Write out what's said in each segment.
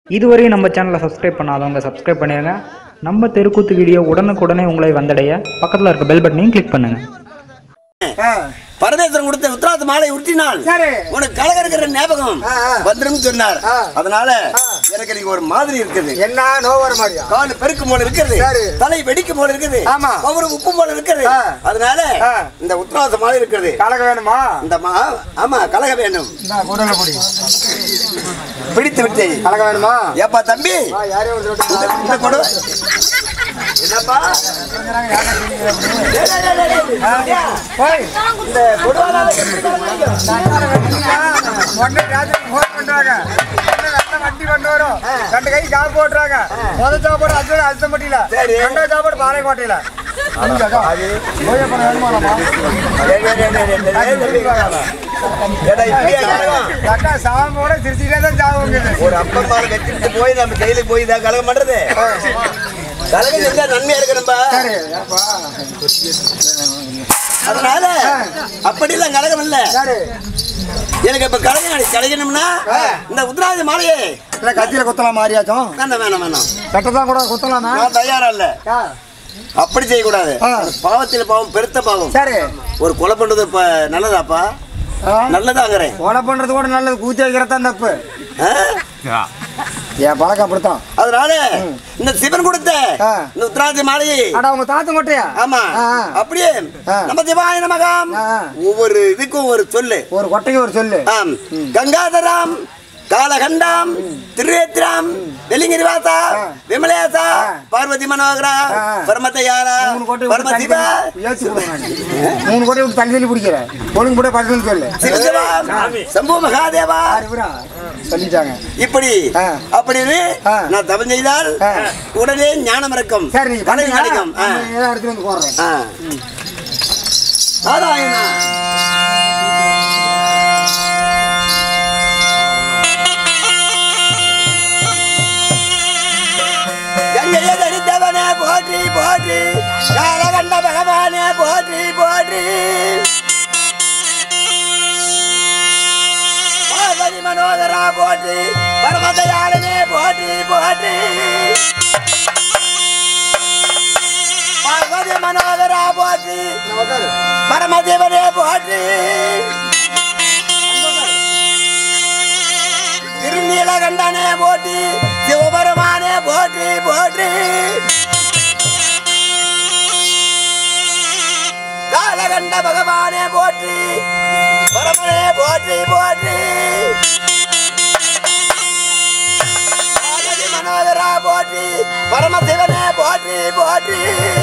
இதுவரையும் நம்ம சேனலை சப்ஸ்கிரைப் பண்ணாதவங்க சப்ஸ்கிரைப் பண்ணிடுங்க நம்ம தெருக்கூத்து வீடியோ உடனுக்குடனே உங்களை வந்தடைய பக்கத்தில் இருக்க பெல் பட்டனையும் கிளிக் பண்ணுங்கள் பரமேஸ்வரன் கொடுத்த உத்தராத மாலை உருட்டினால் சரி. உனக்கு கலக இருக்கிற ஞாபகம் ஆ, ஆ. வந்துரும் சொன்னார் ஆ. அதனால எனக்கு நீங்க ஒரு மாதிரி இருக்குது என்ன நோ வர மாதிரியா கால் பெருக்கும் போல இருக்குது சரி. தலை வெடிக்கும் போல இருக்குது ஆமா. ஒவ்வொரு உப்பு போல இருக்குது ஆ. அதனால ஆ. இந்த உத்தராத மாலை இருக்கிறது கலக்க வேணுமா இந்த மா ஆமா கலக வேண்டும் இந்த குடல பொடி பிடித்து விட்டு கலக்க வேணுமா ஏப்பா தம்பி வா, யாரையும் ஒரு இந்த சொல்லிட்டு இந்த கொடு என்னப்பா டேய், டேய், டேய், டேய், டேய். போய் இந்த கொடுவாளால எப்படி கலக முடியும்? உடனே ராஜா ஃபோன் பண்றாங்க உடனே வெள்ளம் வண்டி கொண்டு வரும் ரெண்டு கை காப்பு போட்டுறாங்க முத சாப்பாடு அஞ்சு அழுத்த முடியல சரி. ரெண்டாவது சாப்பாடு பாளையங்கோட்டையில ஓய்யப்பன வேணுமானமா டேய், டேய், டேய், டேய், டேய், டேய், டேய். ஏடா, இப்படியா கலகம்? அக்கா சாம கூட சிரிச்சுட்டே தான் சாவுங்குது ஒரு அப்பன் மாலை வெட்டிட்டு போய் நம்ம ஜெயிலுக்கு போய் தான் கலகம் பண்றது கலகம் செஞ்சா நன்மையா இருக்கணும்பா சரி ஏப்பா. அதனால அப்படிலாம் கலகம் இல்ல சரி எனக்கு இப்ப கலகம் கலகணும்னா இந்த உத்ராஜ மாலையே இல்ல கத்தியில குத்தலாம் மாறியாச்சும் வேண்டாம் வேணாம் வேணாம் கட்டதான் கூட குத்தலாமா நான் தயாரா இல்ல ஆ, அப்படி செய்யக்கூடாது ஆ. பாவத்தில் பாவம் பெருத்த பாவம் சரி ஒரு கொலை பண்றது இப்ப நல்லதாப்பா ஆ, நல்லதாங்கிறேன் கொலை பண்றது கூட நல்லது கூத்தி வைக்கிறது தான் தப்பு ஆ? என் பழக்கம் அப்படித்தான் அதனால இந்த சிவன் கொடுத்த ஆ. இந்த உத்ராஜ மாலையை அடா உங்க தாத்தன் கொட்டையா ஆமா ஆ, ஆ. அப்படியே ஆ. நம்ம திவாய நமகாம் ஆ, ஆ. ஒவ்வொரு இதுக்கும் ஒரு சொல்லு ஒரு கொட்டைக்கு ஒரு சொல்லு ஆம் கங்காதராம் காலகண்டாம் திருவேத்திராம் வெள்ளிங்கிரிவாசா விமலேசா பார்வதி மனோகரா ஆ. பரமத்தையாரா மூணு கோட்டை விட்டு தள்ளி பரமசிவா தள்ளி ஏத்தி விடுவேன் நானு. மூணு கோட்டை விட்டு தள்ளி தள்ளி பிடிக்கிறேன் ஒழுங்கு கூட பக்கத்துல சொல்லு சிவசிவா சம்பு மகாதேவா யார் இவரா? சொல்லிட்டாங்க இப்படி ஆ. அப்படின்னு ஆ. நான் தவம் செய்தால் ஆ. உடனே ஞானம் இருக்கும் சரி நீங்க கலை பண்ணுங்க. கிடைக்கும் ஆ. நம்ம ஏதோ இடத்துல வந்து போடுறோம் ஆ. நாராயணா கங்கையை தரித்தவனே போற்றி போற்றி காலகண்ட பகவானே போற்றி போற்றி பார்வதி மனோதரா போற்றி பரமதயாளனே போற்றி போற்றி பார்வதி மனோதரா போற்றி பரமதேவனே போற்றி திருநீலகண்டனே போற்றி சிவபெருமானே போற்றி போற்றி காலகண்ட பகவானே போற்றி பரமனே போற்றி போற்றி பார்வதி மனோதரா போற்றி பரமசிவனே போற்றி போற்றி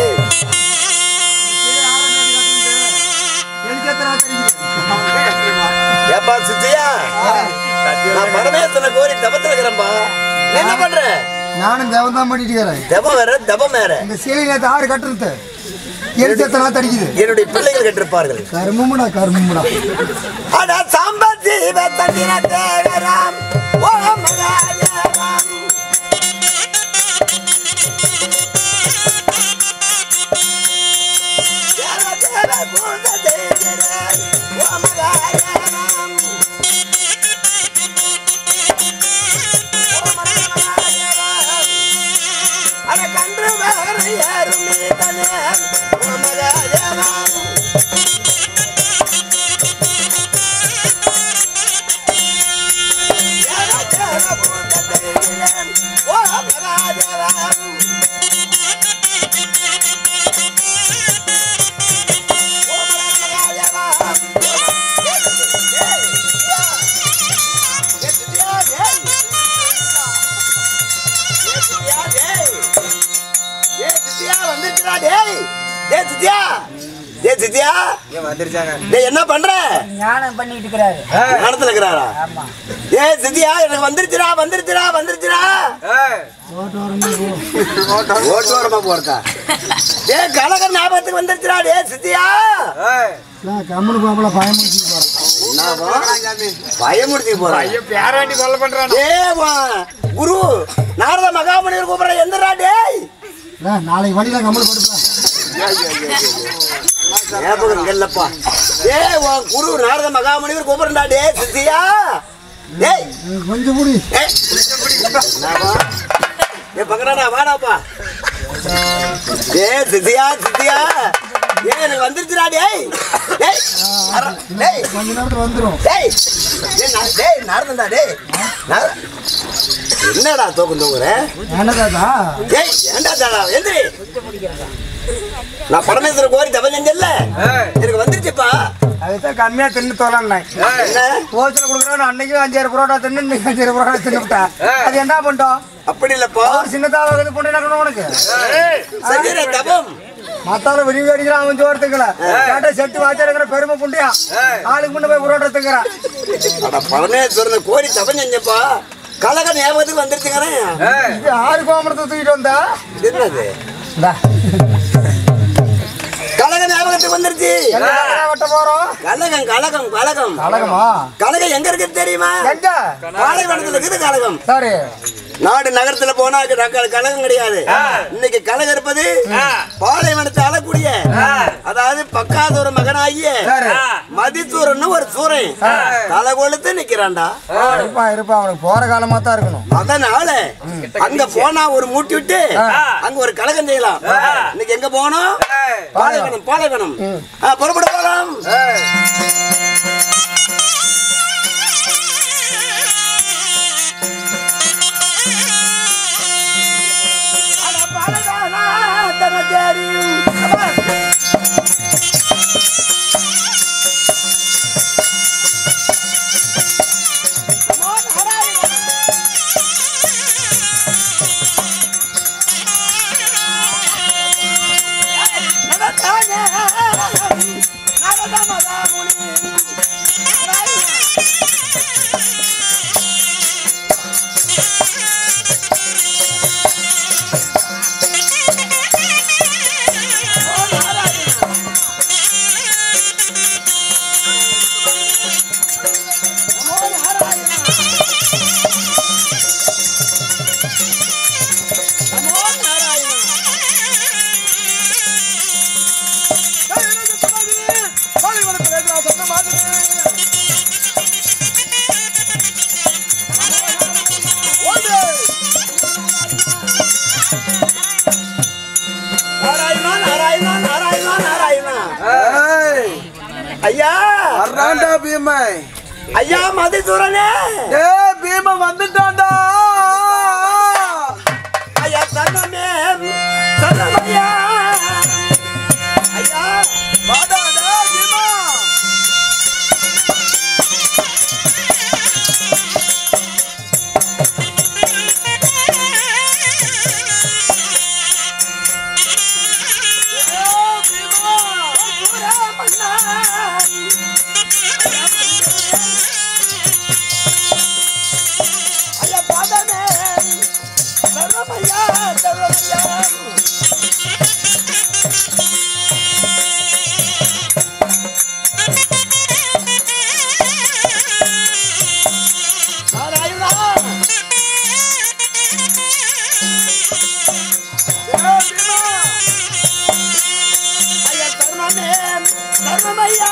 ஏப்பா சித்தியா நான் பரமேஸ்வரனை கோரி தபத்துல இருக்கிறேன்பா நீ என்ன பண்ற நானும் தேவன் தான் பண்ணிட்டு இருக்கிறேன் தபம் வேற தபம் வேற இந்த சீலை நேற்று ஆறு கட்டுறது எரிச்சத்தெல்லாம் தடிக்குது என்னுடைய பிள்ளைகள் கட்டிருப்பார்கள் கருமமுடா கருமமுடா அட சாம்பத்தி வெத்தத்தின தேவராம் ஓ மகாதேவம் தேவ தேவ பூத தேவரே, ஓ மகாதேவம். ஓ மகாதேவம். அட கன்று வேற யாரும் நீதனே, ஓ மகாதேவம். என்ன பண்ற ஞானம் பண்ணிட்டு இருக்கிறாரு நடத்துல இருக்கிறாரா ஆமா ஏ சித்தியா எனக்கு வந்துருச்சுடா வந்துருச்சுடா வந்துருச்சுடா ஓட்டு வரமா போறதா ஏ கலகர் ஞாபகத்துக்கு வந்துருச்சுடா டே சித்தியா கம்மனு பாப்பல பயமுறுத்தி போறேன் என்னவா? பயமுறுத்தி போறேன் பேராண்டி கொல்ல பண்றான் ஏ வா, குரு நாரத மகாமுனிவர் கூப்பிடுற எந்தடா டேய் நாளைக்கு வழியில கம்மனு படுப்பேன் ஞாபகம் இல்லப்பா ஏ உன் குரு நாரத மகாமுனிவர் கூப்பிடுறா டே சித்தியா டேய் கொஞ்சம் முடி ஏய், என்னப்பா? ஏ பக்கறாடா வாடாப்பா ஏ சித்தியா சித்தியா ஏ எனக்கு வந்துருச்சுடா டேய் டேய் அர, டேய் கொஞ்ச நேரத்துல வந்துரும் டேய் ஏய், நான் டேய் நடந்தா டேய் நட- என்னடா தூக்கம் தூங்குற என்னதாதா ஏய் ஏன்டா தாடா எந்திரி நான் பரமேஸ்வரர் கோரி தவ செஞ்சல எனக்கு வந்துருச்சுப்பா அதுதான் கம்மியா தின்னு தோலான்னு என்ன ஓசில கொடுக்குறோம் அன்னைக்கு அஞ்சாயிரம் புரோட்டா தின்னு இன்னைக்கு அஞ்சாயிரம் புரோட்டா தின்னுட்டா அது என்ன பண்ணிட்டோம் அப்படி இல்லப்பா அவர் சின்னதாக இது பண்ணி என்ன உனக்கு சரீர தபம் மத்தால வெளியே அடிக்கிறான் அவன் சோறுத்துக்கல கேட்டா செட்டு வாச்சிருக்கிற பெருமை புண்டியா ஆளுக்கு முன்ன போய் புரோட்டா திங்கிறான் அட பரமேஸ்வரன் கோரி தவம் செஞ்சப்பா கலக ஞாபகத்துக்கு வந்துருச்சுங்கிறேன் இது ஆறு கோமரத்தை தூக்கிட்டு வந்தா இது என்னது இந்தா. கலக ஞாபகத்துக்கு வந்துருச்சு எந்த கடையில வெட்ட போறோம் கலகம் கலகம் கலகம் அழகமா கலகம் எங்க இருக்குது தெரியுமா எங்க பாலைவனத்துல இருக்குது கலகம் சரி நாடு நகரத்துல போனா அது நக- கலகம் கிடையாது இன்னைக்கு கலகம் இருப்பது பாலைவனத்தை ஆளக்கூடிய அதாவது பக்காதூர மகனாகிய சரி. மதிசூரன் ஒரு சூரன் தலை கொளுத்து நிக்கிறான்டா இருப்பா இருப்பா அவனுக்கு போற காலமா தான் இருக்கணும் அதனால அங்க போனா ஒரு மூட்டி விட்டு அங்க ஒரு கலகம் செய்யலாம் இன்னைக்கு எங்க போனோம் பாலைவனம் பாலைவனம் ஆ, புறப்பட போலாம் அட பாலைவனா, தன தேடி. அப்பா. நமோ நாராயணா. நடத்தானே, நடனமதாமுனி. நாராயணா. நாராயணா நாராயணா நாராயணா நாராயணா ஐயா வர்றான்டா பீமை ஐயா மதிசூரனே ஏ பீமை வந்துட்டான்டா ஐயா தன்னமே தன்னமையா ஐயா வாடாடா பீமா ஐயா பாதமே தன்னமையா தன்னமையா நாராயணா ஐயா தர்மமே தர்மமையா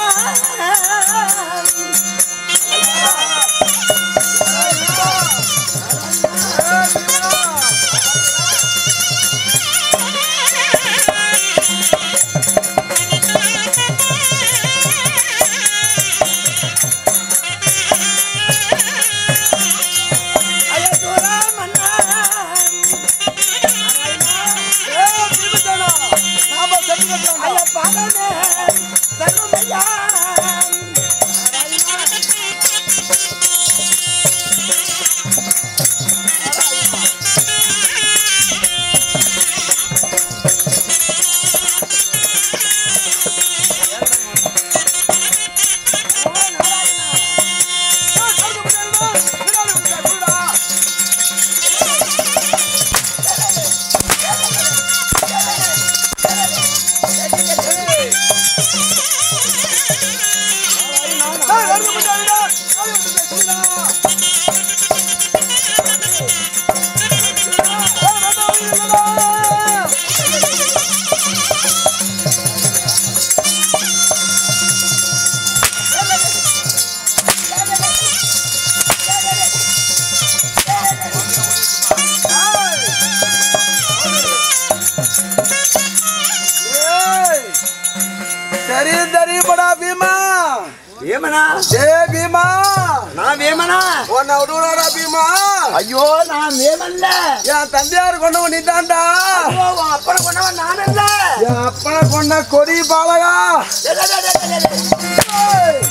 தெரியுமாடா பீமா வேமனா ஏ பீமா நான் வேமனா உன்னை விடுவாடா பீமா ஐயோ நான் வேமன்ல என் தந்தையார் கொண்டவன் நீதான்டா ஐயோ, உன் அப்பனை கொண்டவன் நான் இல்ல என் அப்பனை கொண்ட கொடி பாலகா டேய், டேய், டேய், டேய், டேய், டேய். ஏய்.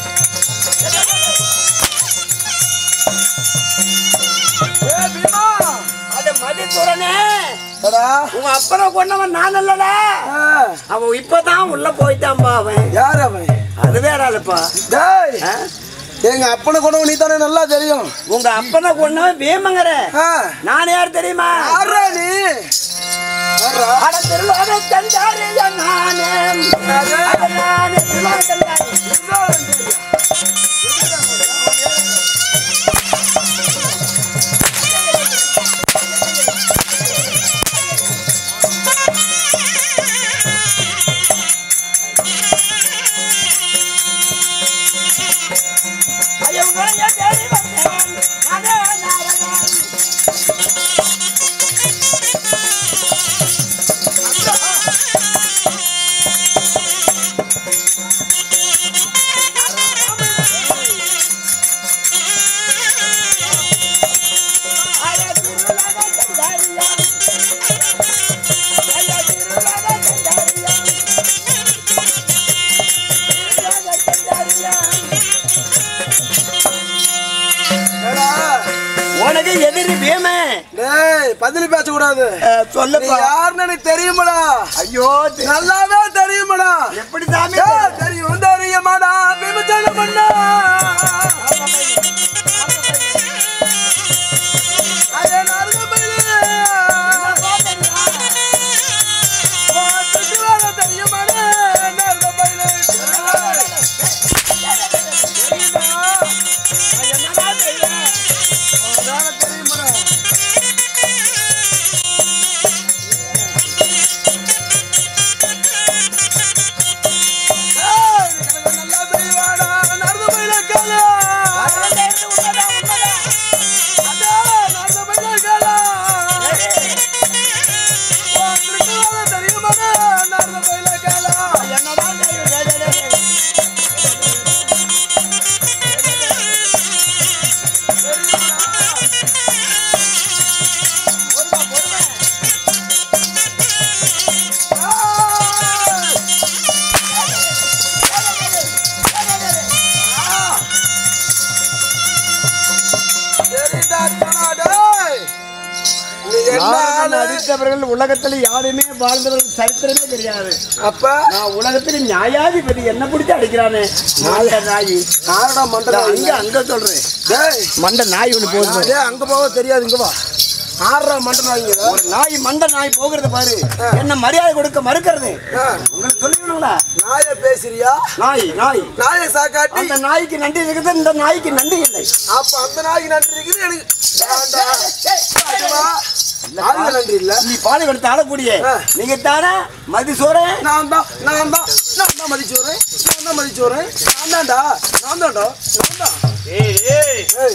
ஏ பீமா அட மதித்துறனே எடா. உங்க அப்பனை கொண்டவன் நான் இல்லடா ஆ, அவன் இப்பதான் உள்ள போயிட்டான்பா அவன் யார் அவன் அது வேற ஆளுப்பா டேய் ஆ? எங்க அப்பனை கொண்டவன் நீ தானே நல்லா தெரியும் உங்க அப்பனை கொண்டவன் வேமங்கற ஆ, நான் யார் தெரியுமா யார்ரா நீ யார்ரா? அட திருவாரூரை தந்தாரே நானே அட நானே திருவாரூரை தந்தாரே. ஐயோ, உங்களை தேடி வந்தேன். நானே நாயகன். அட திருவாரூரை தந்தாரியா. ஐயா, திருவாரூரை தந்தாரியா. திருவாரூரை தந்தாரியா. ஏடா, உனக்கு எதிரி வேமே டேய் பதில் பேச கூடாது நீ சொல்லப்பா யாருன்னு எனக்கு தெரியுமாடா ஐயோ தெ- நல்லாவே தெரியுமாடா எப்படி சாமி ஏய், தெரியும் தெரியுமாடா விமர்சனம் பண்ணா அதே நறுமணி. ஓ, சுற்றுவார தெரியுமாடா நறுமணி. தெரியுமா? அதான தெரியுமாடா ஏய், எனக்கு நல்லா தெரியுமாடா நறுமணி கேளு. அதே நறுமணி கேளு. ஓ, சுற்றுவார தெரியுமாடா நறுமணி கேளு. சரிடா, சொன்னா, டேய். நீ என்ன நாடகம் ஆளு? நடித்தவர்கள் உலகத்துல யாருமே வாழ்ந்தவர்கள் சரித்திரமே தெரியாது அப்ப நான் உலகத்துல நியாயாதிபதி என்ன பிடிச்சி அடிக்கிறானே நாய நாய் யாரடா மண்டல அங்க அங்க சொல்றேன் டேய் மண்ட நாய் ஒண்ணு போகுது டேய், அங்க போக தெரியாது இங்க வா ஆறா மண்டல வாங்கிற ஒரு நாய் மண்ட நாய் போகிறத பாரு என்ன மரியாதை கொடுக்க மறுக்கிறது உங்களுக்கு சொல்லிக்கணுங்களா நாய பேசுறியா நாய் நாய் நாய சாக்காட்டி அந்த நாய்க்கு நன்றி இருக்குது இந்த நாய்க்கு நன்றி இல்லை அப்ப அந்த நாய்க்கு நன்றி இருக்குது எனக்கு வேண்டா. அதுவா? நாய்க்கு நன்றி இல்ல நீ பாலை கொடுத்து ஆளக்கூடிய ஆ. நீங்க தானே மதிசோரன் நான் தான் நான் தான் நான் தான் மதிச்சு வரேன் நான் தான் மதிச்சு வரேன் நான் தான்டா நான் தான்டா நான் தான் ஏய்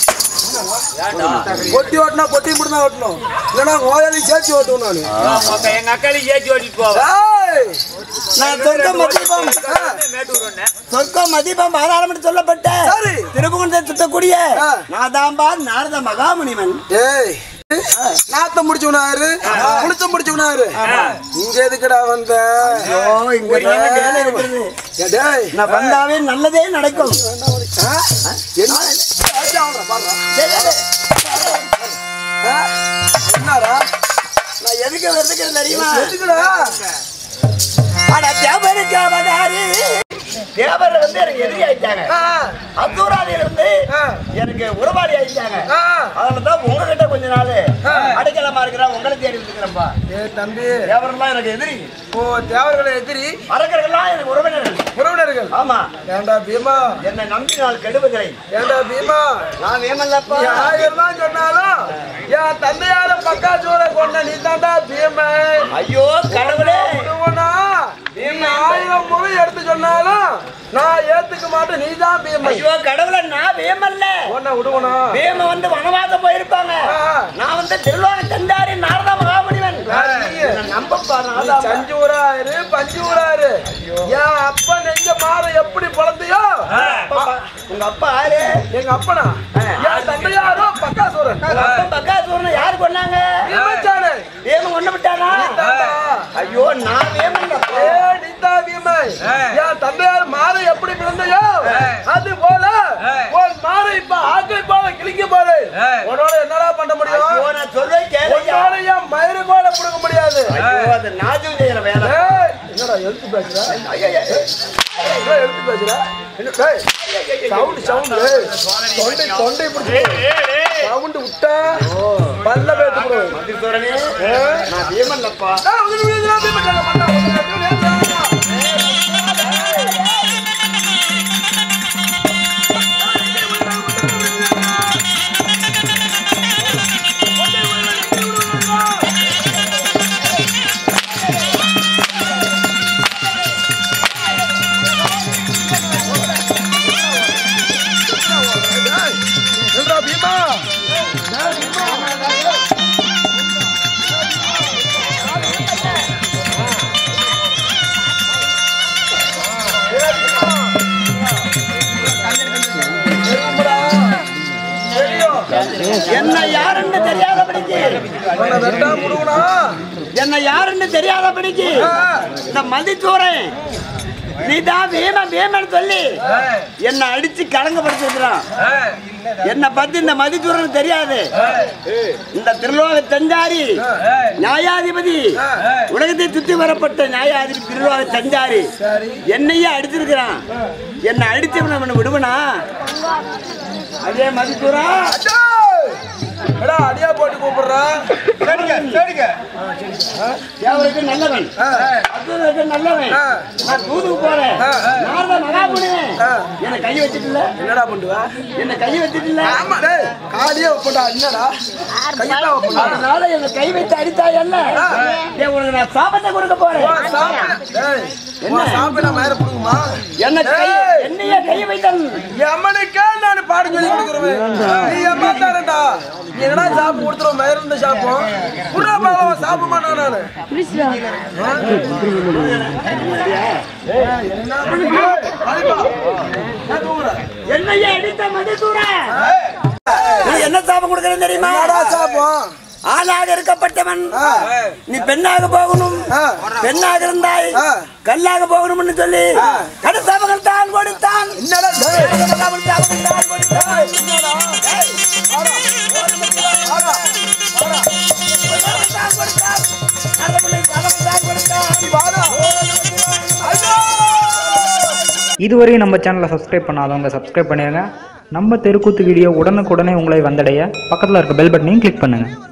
பொட்டி ஓட்டினா பொட்டி மட்டும் தான் ஓட்டணும் இல்லைன்னா ஓயாளி சேர்த்து ஓட்டுவோம் நான் எங்க அக்காளையும் ஏற்றி ஓட்டிட்டு போவோம் ஏய் நான் சொர்க்க மதிப்பம் சொர்க்க மதிப்பம் பாராளுமன்ற சொல்லப்பட்ட சரி. திருப்புகுணத்தை சுத்தக்கூடிய ஆ. நாதாம்பா நாரத மகாமுனிவன் ஏய் நாத்தம் முடிச்சவனாரு குளிச்சம் முடிச்சவனாரு இங்க எதுக்குடா வந்த ஐயோ இங்க தானே வேலை இருக்குது ஏ, டேய் நான் வந்தாவே நல்லதே நடக்கும் ஆ? என்ன ஆச்சு அவனை பாருடா. சரி, சரி. ஆ? என்னடா நான் எதுக்கு வருதுக்கு தெரியுமா எதுக்குடா அட தேவருக்கு அவதாரி தேவர் வந்து எனக்கு எதிரி ஆயிட்டாங்க ஆ, அத்தூராதியில இருந்து ஆ. எனக்கு உறவாடி ஆயிட்டாங்க ஆ. அதனால தான் உங்ககிட்ட கொஞ்ச நாள் அடைக்கலமா இருக்கிறேன் உங்களை தேடி வந்துக்கிறேன்ப்பா ஏய் தம்பி தேவரெல்லாம் எனக்கு எதிரி ஓ தேவர்களை எதிரி அரக்கர்கள்லாம் எனக்கு உறவினர்கள் உறவினர்கள் ஆமா ஏண்டா பீமா என்னை நம்பி நான் கெடுவதில்லை ஏண்டா பீமா நான் ஏமல்லப்பா நீ ஆயிரம் தான் சொன்னாலும் என் தந்தையார பக்கா சோற கொண்ட நீ தாண்டா பீமன் ஐயோ கடவுளே விடுவனா? நீ ஆயிரம் முறை எடுத்து சொன்னாலும் நான் ஏத்துக்க மாட்டேன் நீ தான் பீமன் ஐயோ கடவுளே நான் வேமல்ல உன்னை விடுவனா வேம வந்து வனவாசம் போயிருப்பாங்க ஆ. நான் வந்து திருவாங்க தந்தாரி நாரதா மகாமுனிவன் யார் நீ? என்னை நம்பப்பா நீ நாரதா சஞ்சூராரு பஞ்சூராரு ஐயோ என் அப்பா நெஞ்ச மாற எப்படி பிறந்தையோ உங்க அப்பா ஆளு எங்க அப்பனா என் தந்தையாரோ பக்காசூரன் பக்காசூரனை யாரு கொண்டாங்க பீமச்சானே வேமன் கொண்டு விட்டானா ஐயோ நான் வேமன் ஏ நிந்தா பீமை என் தந்தையார் மாற எப்படி பிறந்தையோ அது போல உன் மாற இப்ப ஆக்கை போல கிழிக்க போது உன்னோட என்னடா பண்ண முடியும் நான் சொல்றேன் கேளையா உன்னோட என் மயிறு கூட புடுங்க முடியாது ஐயோ அது நாஜு செய்யற வேலை ஏய், என்னடா எழுத்து பேசுற என்ன எழுத்து பேசுற சவுண்ட் சவுண்ட் தொண்டை தொண்டை பிடிச்சி சவுண்ட் விட்டா பல்ல பேத்து போடுவேன் மதிசூரனே நான் வேமன்லப்பா பீமா என்ன யாருன்னு தெரியாதபடிக்கு உன்னை வெட்டா முடுவணும் என்ன யாருன்னு தெரியாதபடிக்கு இந்த மதிச்சூரன் நீதான் வேம வேமன் சொல்லி என்ன அடிச்சு கலங்கப்படுத்தி வைக்கிறான் என்ன பத்தி இந்த மதிச்சூரன் தெரியாது இந்த திருலோக தஞ்சாரி நியாயாதிபதி உலகத்தை சுத்தி வரப்பட்ட நியாயாதிபதி திருலோக தஞ்சாரி என்னையே அடிச்சிருக்கிறான் என்ன அடிச்சவன அவனை விடுவனா அதே மதிச்சூரா எடா அடியா போட்டு கூப்பிடுறான் தேவருக்கு நல்லவன் அசுரருக்கு நல்லவன் நான் தூதுக்கு போறேன் நாரத மகாமுனி என்ன கை வச்சிட்டுல என்னடா பண்ணுவ என்ன கை வச்சிட்டுல ஆமா டேய் காலியே வைப்படா என்னடா கையில வைப்படா அதனால என்ன கை வைத்து அடித்தாய் என்ன டேய், உனக்கு நான் சாபத்தை கொடுக்க போறேன் சாப்பிட மயிர புடுங்குமா என்ன கை ஏய். என்னையே கை வைத்தல் எம்மனுக்கே நான் பாடம் சொல்லி கொடுக்குறேன் நீ எம்மா தானடா நீ என்னடா சாப்பிட்டு கொடுத்துருவோம் மயிர இருந்த சாப்பிடும் புடா பாவம் சாப்பிட மாட்டான் நானு என்ன பண்ணுங்க? வாடிப்பா. நான் தூங்குறேன். என்னையே அடித்த மதிசூர நீ என்ன சாபம் கொடுக்கறேன் தெரியுமா என்னடா சாப்பிடும் ஆணாக இருக்கப்பட்டவன் நீ பெண்ணாக போகணும் பெண்ணாக இருந்தாய் கல்லாக போகணும்னு சொல்லி கடுசாபங்கள் தான் கொடுத்தான் என்னடா டேய்? கடுசாபங்கள் சாபங்கள் தான் கொடுத்தான் ஏய், வாடா. வாடா. வாடா. சாபங்கள் தான் கொடுத்தான். கடவுளை சாபங்கள் தான் கொடுத்தான். வாடா. ஐயோ! இதுவரை நம்ம சேனலை சப்ஸ்கிரைப் பண்ணாதவங்க சப்ஸ்கிரைப் பண்ணிடுங்க நம்ம தெருக்கூத்து வீடியோ உடனுக்குடனே உங்களை வந்தடைய பக்கத்தில் இருக்க பெல் பட்டனையும் கிளிக் பண்ணுங்கள்